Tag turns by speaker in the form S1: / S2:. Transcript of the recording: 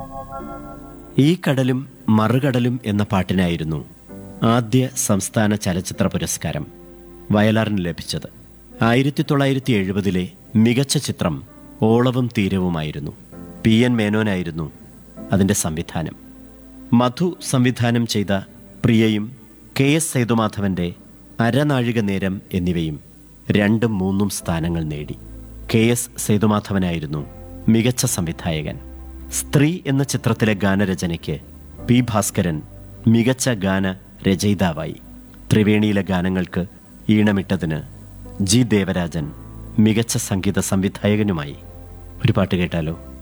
S1: ഈ കടലും മറുകടലും എന്ന പാട്ടിനായിരുന്നു ആദ്യ സംസ്ഥാന ചലച്ചിത്ര പുരസ്കാരം വയലാറിന് ലഭിച്ചത് ആയിരത്തി തൊള്ളായിരത്തി എഴുപതിലെ മികച്ച ചിത്രം ഓളവും തീരവുമായിരുന്നു പി എൻ മേനോനായിരുന്നു അതിൻ്റെ സംവിധാനം മധു സംവിധാനം ചെയ്ത പ്രിയയും കെ എസ് സേതുമാധവന്റെ അരനാഴിക നേരം എന്നിവയും രണ്ടും മൂന്നും സ്ഥാനങ്ങൾ നേടി കെ എസ് സേതുമാധവനായിരുന്നു മികച്ച സംവിധായകൻ സ്ത്രീ എന്ന ചിത്രത്തിലെ ഗാനരചനയ്ക്ക് പി ഭാസ്കരൻ മികച്ച ഗാന രചയിതാവായി ത്രിവേണിയിലെ ഗാനങ്ങൾക്ക് ഈണമിട്ടതിന് ജി ദേവരാജൻ മികച്ച സംഗീത സംവിധായകനുമായി ഒരു പാട്ട് കേട്ടാലോ